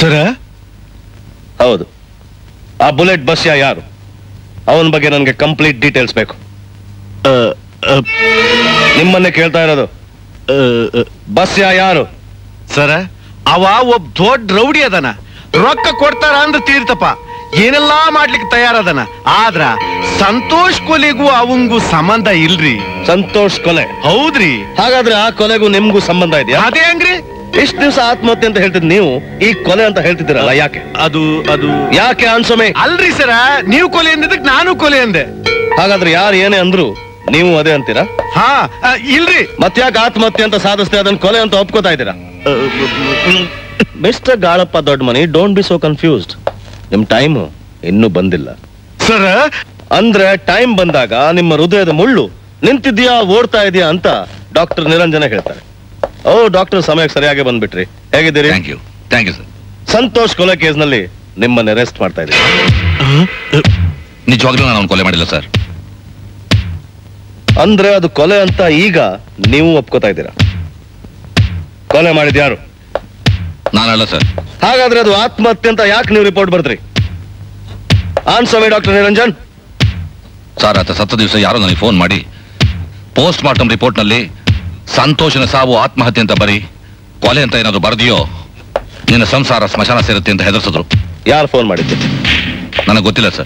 ಸರ ಹೌದು ಆ bullet bus ಯಾರು ಅವನ ಬಗ್ಗೆ ನನಗೆ ಕಂಪ್ಲೀಟ್ ಡೀಟೇಲ್ಸ್ ಬೇಕು ನಿಮ್ಮನ್ನೇ ಕೇಳ್ತಾ ಇರೋದು ಬಸ್ ಯಾರು ಸರ ಅವ ಒಬ್ಬ ದೊಡ್ಡ ರೌಡಿ ಅದನ ರೊಕ್ಕ ಕೊಡ್ತಾರ ಅಂದ್ರೆ ತೀರ್ತಪ್ಪ ಏನೆಲ್ಲಾ ಮಾಡ್ಲಿಕ್ಕೆ ತಯಾರದನ ಆದ್ರ ಸಂತೋಷ್ ಕೊಲೆಗೂ ಅವಂಗೂ ಸಂಬಂಧ ಇಲ್ರಿ ಸಂತೋಷ್ ಕೊಲೆ ಹೌದ್ರಿ ಹಾಗಾದ್ರೆ ಆ ಕೊಲೆಗೂ ನಿಮ್ಗೂ ಸಂಬಂಧ ಇದೆಯಾ ಅದೇ ಹಂಗ್ರಿ ಇಷ್ಟು ದಿವಸ ಆತ್ಮಹತ್ಯೆ ಅಂತ ಹೇಳ್ತಿದ್ ನೀವು ಈ ಕೊಲೆ ಅಂತ ಹೇಳ್ತಿದ್ದೀರಲ್ಲ ಯಾಕೆ ಅದು ಅದು ಯಾಕೆ ಅನ್ಸೊಮೆ ಅಲ್ರಿ ಸರ ನೀವು ಕೊಲೆ ಅಂದಿದ್ದಕ್ ನಾನು ಕೊಲೆ ಅಂದೆ ಹಾಗಾದ್ರೆ ಯಾರು ಏನೇ ಅಂದ್ರು ನೀವು ಅದೇ ಅಂತೀರಾ ಹಾ ಆ, ಇಲ್ರಿ ಮತ್ತ್ಯಾಕೆ ಆತ್ಮಹತ್ಯೆ ಅಂತ ಸಾಧಿಸ್ತೆ ಅದನ್ನ ಕೊಲೆ ಅಂತ ಒಪ್ಕೋತಾ ಇದ್ದೀರಾ mister Galappa Doddamani don't be so confused ನಿಮ್ ಟೈಮ್ ಇನ್ನೂ ಬಂದಿಲ್ಲ ಸರ ಅಂದ್ರೆ ಟೈಮ್ ಬಂದಾಗ ನಿಮ್ಮ ಹೃದಯದ ಮುಳ್ಳು ನಿಂತಿದ್ಯಾ ಓಡ್ತಾ ಇದೆಯಾ ಅಂತ ಡಾಕ್ಟರ್ ನಿರಂಜನ ಹೇಳ್ತಾರೆ ಓ ಡಾಕ್ಟರ್ ಸಮಯಕ್ಕೆ ಸರಿಯಾಗಿ ಬಂದ್ಬಿಟ್ರಿ ಹೇಗಿದ್ದೀರಿ thank you thank you sir Santosh ಕೊಲೆ ಕೇಸ್ನಲ್ಲಿ ನಿಮ್ಮನ್ನ ಅರೆಸ್ಟ್ ಮಾಡ್ತಾ ಇದ್ದೀವಿ ನಿಜವಾಗ್ಲೂ ನಾನು ಅವ್ನ ಕೊಲೆ ಮಾಡಿಲ್ಲ ಸರ್ ಅಂದ್ರೆ ಅದು ಕೊಲೆ ಅಂತ ಈಗ ನೀವು ಒಪ್ಕೋತಾ ಇದ್ದೀರಾ ಕೊಲೆ ಮಾಡಿದ ಯಾರು ನಾನಲ್ಲ ಸರ್ ಹಾಗಾದ್ರೆ ಅದು ಆತ್ಮಹತ್ಯೆ ಅಂತ ಯಾಕೆ ನೀವು ರಿಪೋರ್ಟ್ ಬರ್ದ್ರಿ ಆನ್ಸಮಿ ಡಾಕ್ಟರ್ ನಿರಂಜನ್ ಸರ್ ಆತ ಸತ್ತ ದಿವಸ ಯಾರೋ ನನಗೆ ಫೋನ್ ಮಾಡಿ ಪೋಸ್ಟ್ ಮಾರ್ಟಮ್ ರಿಪೋರ್ಟ್ನಲ್ಲಿ ಸಂತೋಷನ ಸಾವು ಆತ್ಮಹತ್ಯೆ ಅಂತ ಬರೀ ಕೊಲೆ ಅಂತ ಏನಾದ್ರು ಬರೆದಿಯೋ ನಿನ್ನ ಸಂಸಾರ ಸ್ಮಶಾನ ಸೇರುತ್ತೆ ಅಂತ ಹೆದರ್ಸಿದ್ರು ಯಾರು ಫೋನ್ ಮಾಡಿದ್ದು ನನಗೆ ಗೊತ್ತಿಲ್ಲ ಸರ್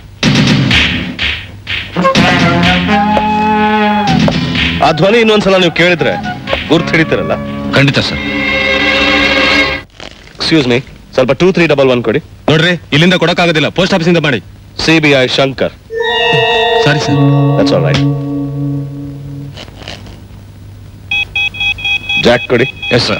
ಆ ಧ್ವನಿ ಇನ್ನೊಂದ್ಸಲ ನೀವು ಕೇಳಿದ್ರೆ ಗುರ್ತು ಹಿಡಿತೀರಲ್ಲ ಖಂಡಿತ ಸರ್ ಎಕ್ಸ್ಕ್ಯೂಸ್ ಮೀ ಸ್ವಲ್ಪ ಟೂ ತ್ರೀ ಡಬಲ್ ಒನ್ ಕೊಡಿ ನೋಡ್ರಿ ಇಲ್ಲಿಂದ ಕೊಡಕ್ಕಾಗೋದಿಲ್ಲ ಪೋಸ್ಟ್ ಆಫೀಸಿಂದ ಮಾಡಿ ಸಿ ಬಿ ಐ ಶಂಕರ್ ಸರಿ sir that's all right jack ಕೊಡಿ ಎಸ್ ಸರ್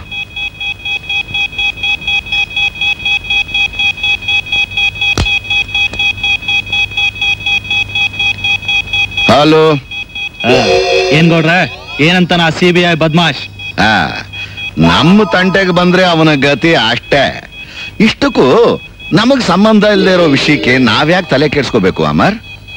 ಹಲೋ ಏನ್ ಗೌಡ್ರೆ ಏನಂತಾನ ಸಿ ಬಿ ಐ ಬದ್ಮಾಶ್ ಆ, ನಮ್ಮ ತಂಟೆಗೆ ಬಂದ್ರೆ ಅವನ ಗತಿ ಅಷ್ಟೇ ಇಷ್ಟಕ್ಕೂ ನಮಗ್ ಸಂಬಂಧ ಇಲ್ಲದೆ ಇರೋ ವಿಷಯಕ್ಕೆ ನಾವ್ಯಾಕೆ ತಲೆ ಕೆಡ್ಸ್ಕೋಬೇಕು ಅಮರ್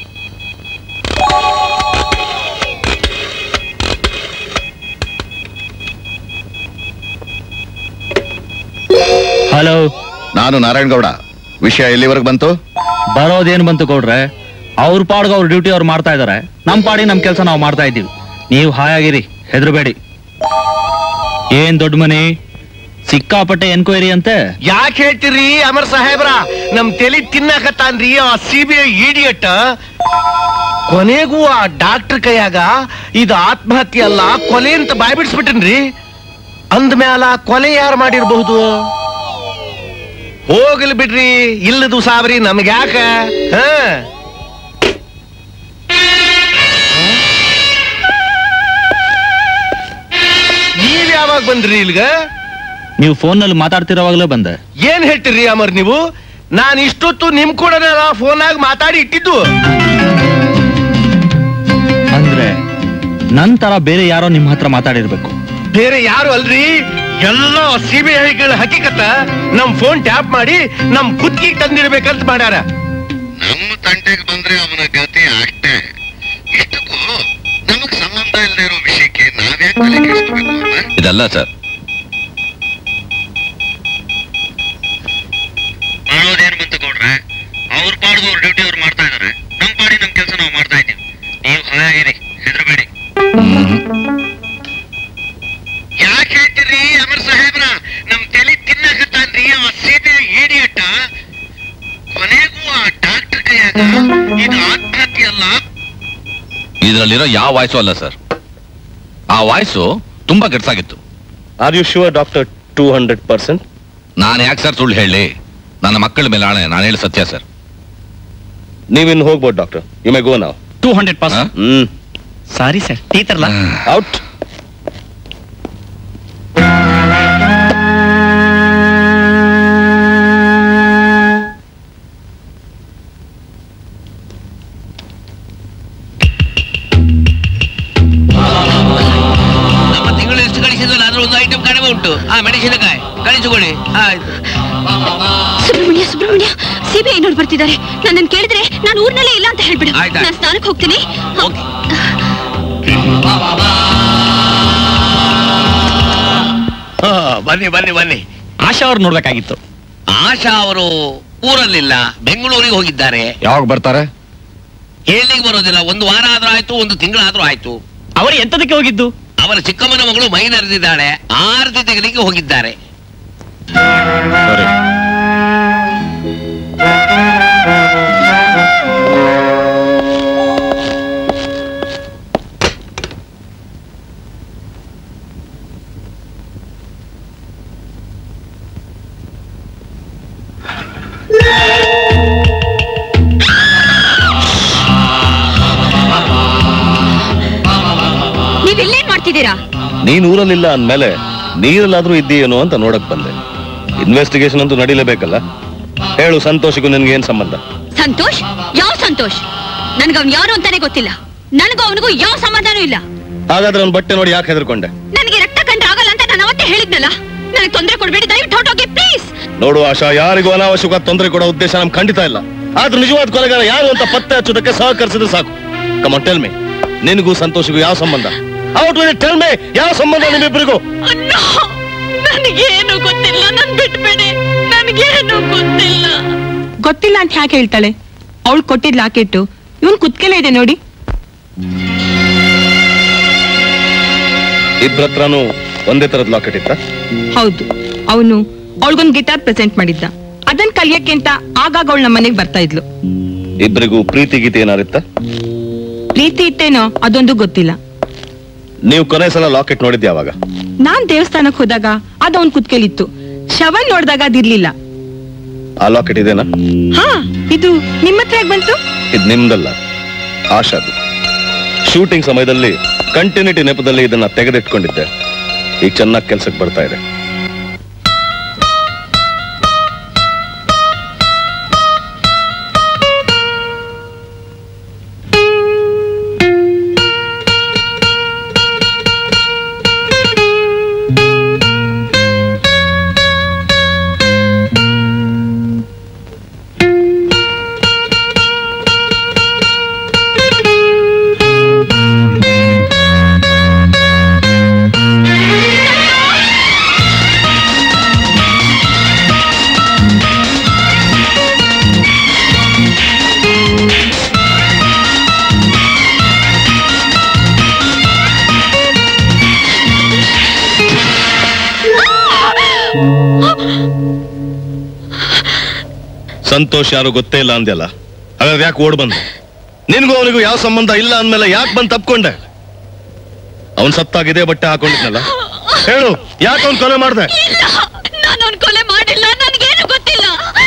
ಹಲೋ ನಾನು ನಾರಾಯಣ್ ಗೌಡ ವಿಷಯ ಎಲ್ಲಿವರೆಗೆ ಬಂತು ಬರೋದೇನ್ ಬಂತು ಗೌಡ್ರೆ ಅವ್ರ ಪಾಡ್ಗೆ ಅವ್ರ ಡ್ಯೂಟಿ ಅವ್ರು ಮಾಡ್ತಾ ಇದಾರೆ ನಮ್ ಪಾಡಿ ನಮ್ ಕೆಲಸ ನಾವು ಮಾಡ್ತಾ ಇದ್ದೀವಿ ನೀವು ಹಾಯಾಗಿರಿ ಹೆದರ್ಬೇಡಿ ಏನ್ ದೊಡ್ಡ ಮನಿ ಸಿಕ್ಕಾಪಟ್ಟೆ ಎನ್ಕ್ವೈರಿ ಅಂತೆ ಯಾಕೆ ಹೇಳ್ತೀರಿ ಅಮರ್ ಸಾಹೇಬ್ರ ನಮ್ ತಲೆ ತಿನ್ನಕತ್ತಾನ್ರಿ ಆ ಸಿ ಬಿ ಐ ಇಡಿಯಟ್ ಕೊನೆಗೂ ಆ ಡಾಕ್ಟರ್ ಕೈಯಾಗ ಇದು ಆತ್ಮಹತ್ಯೆ ಅಲ್ಲ ಕೊಲೆ ಅಂತ ಬಾಯ್ಬಿಡ್ಸ್ಬಿಟ್ಟನ್ರಿ ಅಂದ್ಮ್ಯಾಲ ಕೊಲೆ ಯಾರು ಮಾಡಿರ್ಬಹುದು ಹೋಗ್ಲಿ ಬಿಡ್ರಿ ಇಲ್ಲದು ಸಾಬ್ರಿ ನಮ್ಗ್ಯಾಕ ಹಾ ನೀವ್ ಯಾವಾಗ ಬಂದ್ರಿ ಇಲ್ಗ ನೀವು ಫೋನ್ ನಲ್ಲಿ ಮಾತಾಡ್ತಿರೋವಾಗ್ಲೇ ಬಂದೆ ಏನ್ ಹೇಳ್ತೀರಿ ಅಮರ್ ನೀವು ನಾನ್ ಇಷ್ಟೊತ್ತು ನಿಮ್ ಕೂಡ ಫೋನಾಗ ಮಾತಾಡಿ ಇಟ್ಟಿದ್ದು ಅಂದ್ರೆ ನನ್ ತರ ಬೇರೆ ಯಾರೋ ನಿಮ್ ಹತ್ರ ಮಾತಾಡಿರ್ಬೇಕು ಬೇರೆ ಯಾರು ಅಲ್ರಿ ಎಲ್ಲ ಸಿ ಬಿ ಐಗಳ ಹಕ್ಕಿಕತ್ತ ನಮ್ ಫೋನ್ ಟ್ಯಾಪ್ ಮಾಡಿ ನಮ್ ಕುತ್ತಿಗೆ ತಂದಿರ್ಬೇಕಂತ ಮಾಡ್ಯಾರ ನಮ್ಮ ತಂಟೆಗೆ ಬಂದ್ರೆ ಅವನ ಗತಿ ಅಷ್ಟೇ ಇಷ್ಟಕ್ಕೂ ನಮಗ್ ಸಂಬಂಧ ಇಲ್ಲದೆ ಇರೋ ವಿಷಯಕ್ಕೆ ನಾವ್ಯಾಕೆ ತಲೆ ಕೆಡ್ಸ್ಕೋಬೇಕು ಅಮರ್ ಇದಲ್ಲ ಸರ್ ಮಾಡೋದೇನು ಬಂತು ಗೌಡ್ರೆ ಅವ್ರ ಪಾಡ್ದು ಅವ್ರ ಡ್ಯೂಟಿ ಅವ್ರು ಮಾಡ್ತಾ ಇದಾರೆ ನಮ್ ಪಾಡಿ ನಮ್ ಕೆಲಸ ನಾವು ಮಾಡ್ತಾ ಇದ್ದೀವಿ ನೀವು ಹಾಯಾಗಿರಿ ಹೆದರಬೇಡಿ ಯಾಕೆ ಹೇಳ್ತೀರಿ ಅಮರ್ ಸಾಹೇಬ್ರ ನಮ್ ತಲೆ ತಿನ್ನಕತ್ತಾನ್ರಿ ಆ ಸೀಬೆ ಇಡಿಯಟ್ಟ ಕೊನೆಗೂ ಆ ಡಾಕ್ಟರ್ ಕೈಯಾಗ ಇದು ಆತ್ಮಹತ್ಯೆ ಅಲ್ಲ ಇದರಲ್ಲಿರೋ ಯಾವ ವಾಯ್ಸು ಅಲ್ಲ ಸರ್ ಆ ವಾಯ್ಸು ತುಂಬಾ ಕೆಟ್ಸಾಗಿತ್ತು are you sure doctor two hundred percent ನಾನು ಯಾಕೆ ಸರ್ ಸುಳ್ಳು ಹೇಳಿ ನನ್ನ ಮಕ್ಕಳ ಮೇಲೆ ಆಣೆ ನಾನು ಹೇಳಿ ಸತ್ಯ ಸರ್ ನೀವಿನ್ ಹೋಗ್ಬೋದು ಡಾಕ್ಟರ್ ಯು ಮೇ ಗೋ ನಾವ್ two hundred percent hmm sorry sir tea ತರ್ಲಾ ಔಟ್ ನಮ್ಮ ತಿಂಗಳು ಎಷ್ಟು ಕಳಿಸಿದ್ವಲ್ಲ ಅದ್ರ ಒಂದು ಐಟಮ್ ಕಡಿಮೆ ಉಂಟು ಆ ಮೆಣಸಿನಕಾಯಿ ಕಳಿಸಿಕೊಡಿ ಆಯ್ತು ಸುಬ್ರಹ್ಮಣ್ಯ ಸುಬ್ರಹ್ಮಣ್ಯ ಸಿಬಿಐ ನೋಡ್ ಬರ್ತಿದ್ದಾರೆ ನನ್ನನ್ನು ಕೇಳಿದ್ರೆ ನಾನು ಊರ್ನಲ್ಲೇ ಇಲ್ಲ ಅಂತ ಹೇಳ್ಬಿಡು ಆಯ್ತಾಯ್ತು. ನಾನು ಸ್ನಾನಕ್ಕೆ ಹೋಗ್ತೀನಿ ಓಕೆ ಬನ್ನಿ ಬನ್ನಿ ಬನ್ನಿ ಆಶಾ ಅವ್ರು ನೋಡ್ಬೇಕಾಗಿತ್ತು ಆಶಾ ಅವರು ಊರಲ್ಲಿಲ್ಲ ಬೆಂಗಳೂರಿಗೆ ಹೋಗಿದ್ದಾರೆ ಯಾವಾಗ ಬರ್ತಾರೆ ಹೇಳಲಿಕ್ಕೆ ಬರೋದಿಲ್ಲ ಒಂದು ವಾರ ಆದ್ರೂ ಆಯ್ತು ಒಂದು ತಿಂಗಳಾದ್ರೂ ಆಯ್ತು ಅವರು ಎಂತದಕ್ಕೆ ಹೋಗಿದ್ದು ಅವರ ಚಿಕ್ಕಮ್ಮನ ಮಗಳು ಮೈ ನೆರೆದಿದ್ದಾಳೆ ಆರತಿ ತೆಗೆಲಿಕ್ಕೆ ಹೋಗಿದ್ದಾರೆ ಸರಿ ನೀವ್ ಇಲ್ಲೇನ್ ಮಾಡ್ತಿದ್ದೀರಾ ನೀನ್ ಊರಲ್ಲಿಲ್ಲ ಅಂದ್ಮೇಲೆ ನೀರಲ್ಲಾದ್ರೂ ಇದ್ದೀಯೇನೋ ಅಂತ ನೋಡಕ್ ಬಂದೆ ಇನ್ವೆಸ್ಟಿಗೇಷನ್ ಅಂತೂ ನಡೀಲೇಬೇಕಲ್ಲ ಹೇಳು ಸಂತೋಷಕ್ಕೂ ನಿನ್ಗೆ ಏನ್ ಸಂಬಂಧ ಸಂತೋಷ್ ಯಾವ ಸಂತೋಷ್ ನನ್ಗ ಅವ್ನ್ ಯಾರು ಅಂತಾನೆ ಗೊತ್ತಿಲ್ಲ ನನಗೂ ಅವನಿಗೂ ಯಾವ ಸಂಬಂಧನೂ ಇಲ್ಲ ಹಾಗಾದ್ರೆ ಅವ್ನ ಬಟ್ಟೆ ನೋಡಿ ಯಾಕೆ ಹೆದರ್ಕೊಂಡೆ ನನಗೆ ರಕ್ತ ಕಂಡ್ರೆ ಆಗಲ್ಲ ಅಂತ ನಾನು ಅವತ್ತೇ ಹೇಳಿದ್ನಲ್ಲ ನನಗೆ ತೊಂದರೆ ಕೊಡ್ಬೇಡಿ ದಯವಿಟ್ಟು ಹೊರಟೋಗಿ ಪ್ಲೀಸ್ ನೋಡು ಆಶಾ ಯಾರಿಗೂ ಅನಾವಶ್ಯಕ ತೊಂದರೆ ಕೊಡೋ ಉದ್ದೇಶ ನಮ್ಗೆ ಖಂಡಿತ ಇಲ್ಲ ಆದ್ರೂ ನಿಜವಾದ ಕೊಲೆಗಾರ ಯಾರು ಅಂತ ಪತ್ತೆ ಹಚ್ಚೋದಕ್ಕೆ ಸಹಕರಿಸಿದ್ರೆ ಸಾಕು ಕಮ ಟೆಲ್ ಮಿ ನಿನಗೂ ಸಂತೋಷಗೂ ಯಾವ ಸಂಬಂಧ ಔಟ್ ಟೆಲ್ ಮಿ ಯಾವ ಸಂಬಂಧ ನಿಮ್ಮಿಬ್ಬರಿಗೂ ನನಗೇನು ಗೊತ್ತಿಲ್ಲ ನನ್ ಬಿಟ್ಬೇಡಿ ನನಗೇನು ಗೊತ್ತಿಲ್ಲ ಗೊತ್ತಿಲ್ಲ ಅಂತ ಯಾಕೆ ಹೇಳ್ತಾಳೆ ಅವಳು ಕೊಟ್ಟಿದ್ ಲಾಕೆಟ್ಟು ಇವನ್ ಕುತ್ಕೆಲೆ ಇದೆ ನೋಡಿ ಇಬ್ಬರ ಹತ್ರನೂ ಒಂದೇ ತರದ್ ಲಾಕೆಟ್ ಇತ್ತ ಹೌದು ಅವನು ಅವಳಿಗೊಂದು ಗಿಟಾರ್ ಪ್ರೆಸೆಂಟ್ ಮಾಡಿದ್ದ ಅದನ್ ಕಲಿಯಕ್ಕೆ ಅಂತ ಆಗಾಗ ಅವಳು ನಮ್ಮ ಮನೆಗ್ ಬರ್ತಾ ಇದ್ಲು ಇಬ್ಬರಿಗೂ ಪ್ರೀತಿ ಗೀತೆ ಏನಾರಿತ್ತ ಪ್ರೀತಿ ಇತ್ತೇನೋ ಅದೊಂದು ಗೊತ್ತಿಲ್ಲ ನೀವು ಕೊನೆ ಸಲ ಲಾಕೆಟ್ ನೋಡಿದ್ದೆ ಯಾವಾಗ ನಾನ್ ದೇವಸ್ಥಾನಕ್ ಹೋದಾಗ ಅದ್ ಅವನ್ ಕುತ್ಕೆಲಿತ್ತು ಶವನ್ ನೋಡ್ದಾಗ ಅದಿರ್ಲಿಲ್ಲ ಆ ಲಾಕೆಟ್ ಇದೇನಾ ಹಾ ಇದು ನಿಮ್ಮ ಹತ್ರ ಯಾಕ್ ಬಂತು ಇದು ನಿಮ್ದಲ್ಲ ಆಶಾದು ಶೂಟಿಂಗ್ ಸಮಯದಲ್ಲಿ ಕಂಟಿನ್ಯೂಟಿ ನೆಪದಲ್ಲಿ ಇದನ್ನ ತೆಗೆದಿಟ್ಕೊಂಡಿದ್ದೆ ಈಗ ಚೆನ್ನಾಗಿ ಕೆಲ್ಸಕ್ಕೆ ಬರ್ತಾ ಇದೆ ಸಂತೋಷ್ ಯಾರು ಗೊತ್ತೇ ಇಲ್ಲ ಅಂದ್ಯಲ್ಲ ಹಾಗಾದ್ರೆ ಯಾಕೆ ಓಡ್ ಬಂದ ನಿನ್ಗೂ ಅವನಿಗೂ ಯಾವ ಸಂಬಂಧ ಇಲ್ಲ ಅಂದ್ಮೇಲೆ ಯಾಕೆ ಬಂದ್ ತಪ್ಕೊಂಡೆ ಅವನ್ ಸತ್ತಾಗ ಇದೇ ಬಟ್ಟೆ ಹಾಕೊಂಡಿದ್ನಲ್ಲ ಹೇಳು ಯಾಕೆ ಅವ್ನ್ ಕೊಲೆ ಮಾಡ್ದೆ ಇಲ್ಲ ನಾನು ಅವ್ನ್ ಕೊಲೆ ಮಾಡಿಲ್ಲ ನನಗೇನು ಗೊತ್ತಿಲ್ಲ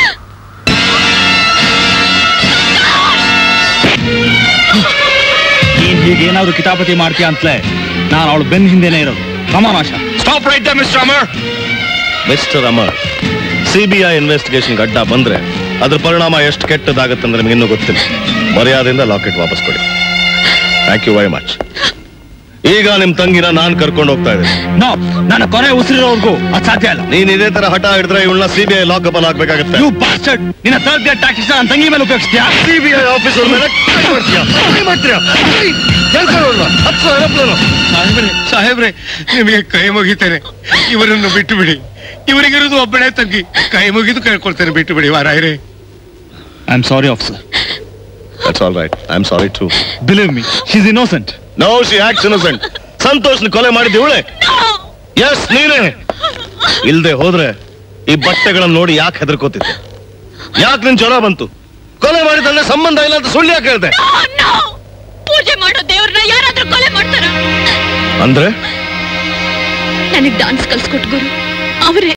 ನೀನ್ ಹೀಗೇನಾದ್ರೂ ಕಿತಾಪತಿ ಮಾಡ್ತೀಯ ಅಂತಲೇ ನಾನು ಅವಳು ಬೆನ್ನ ಹಿಂದೆನೆ ಇರೋದು come on Asha stop right mister Amar mister Amar CBI investigation ಅಡ್ಡ ಬಂದ್ರೆ ಅದ್ರ ಪರಿಣಾಮ ಎಷ್ಟು ಕೆಟ್ಟದಾಗತ್ತಂದ್ರೆ ನಿಮ್ಗೆ ಇನ್ನೂ ಗೊತ್ತಿಲ್ಲ ಮರ್ಯಾದೆಯಿಂದ ಲಾಕೆಟ್ ವಾಪಸ್ ಕೊಡಿ ಥ್ಯಾಂಕ್ ಯು ವೆರಿ ಮಚ್ ಈಗ ನಿಮ್ ತಂಗಿನ ನಾನ್ ಕರ್ಕೊಂಡು ಹೋಗ್ತಾ ಇದ್ದೀನಿ ನೋ ನನ್ನ ಕೊನೆ ಉಸಿರಿರೋವರೆಗೂ ಅದು ಸಾಧ್ಯ ಇಲ್ಲ ನೀನ್ ಇದೇ ತರ ಹಠ ಹಿಡಿದ್ರೆ ಇವಳನ್ನ ಸಿಬಿಐ ಲಾಕಪ್ ಅಲ್ಲಿ ಹಾಕ್ಬೇಕಾಗತ್ತೆ ಯು ಬಾಸ್ಟರ್ಡ್ ನಿನ್ನ ಥರ್ಡ್ ಗ್ರೇಡ್ ಟ್ಯಾಕ್ಟಿಕ್ಸ್ ನನ್ನ ತಂಗಿ ಮೇಲೆ ಉಪಯೋಗಿಸ್ತೀಯಾ ಸಿಬಿಐ ಆಫೀಸರ್ ಮೇಲೆ ಕೈ ಮಾಡ್ತೀಯಾ? ಕೈ ಮಾಡ್ತೀಯಾ? ಕೈ! ಕೆಲ್ಸ ನೋಡ್ವಾ? ಹತ್ತು ಸಾವಿರ ಪ್ಲೇನು. ಸಾಹೇಬ್ರೆ ಸಾಹೇಬ್ರೆ ನಿಮಗೆ ಕೈ ಮುಗಿತೇನೆ ಇವರನ್ನು ಬಿಟ್ಟು ಬಿಡಿ ಇವರಿಗಿರೋದು ಒಬ್ಬಳೇ ತಂಗಿ ಕೈ ಮುಗಿದು ಕೇಳ್ಕೊಳ್ತೇನೆ ಬಿಟ್ಟು ಬಿಡಿ ವಾರಾಯ್ರೆ I am sorry officer That's all right. I'm sorry too. Believe me she's innocent No, she acts innocent. ಸಂತೋಷ್ನ ಕೊಲೆ ಮಾಡಿದ್ದು ಇವಳೆ ಎಸ್ ನೀನೇ ಇಲ್ದೆ ಹೋದ್ರೆ ಈ ಬಟ್ಟೆಗಳನ್ನ ನೋಡಿ ಯಾಕೆ ಹೆದರ್ಕೋತಿದ್ದೆ ಯಾಕೆ ನಿನ್ ಜ್ವರ ಬಂತು ಕೊಲೆ ಮಾಡಿದ್ರೆ ಸಂಬಂಧ ಇಲ್ಲ ಅಂತ ಸುಳ್ಳು ಯಾಕೆ ಹೇಳ್ದೆ ಪೂಜೆ ಮಾಡೋ ದೇವ್ರನ್ನ ಯಾರಾದ್ರೂ ಕೊಲೆ ಮಾಡ್ತಾರ ಅಂದ್ರೆ ನನಗ್ ಡಾನ್ಸ್ ಕಲ್ಸ್ಕೊಟ್ ಗುರು ಅವರೇ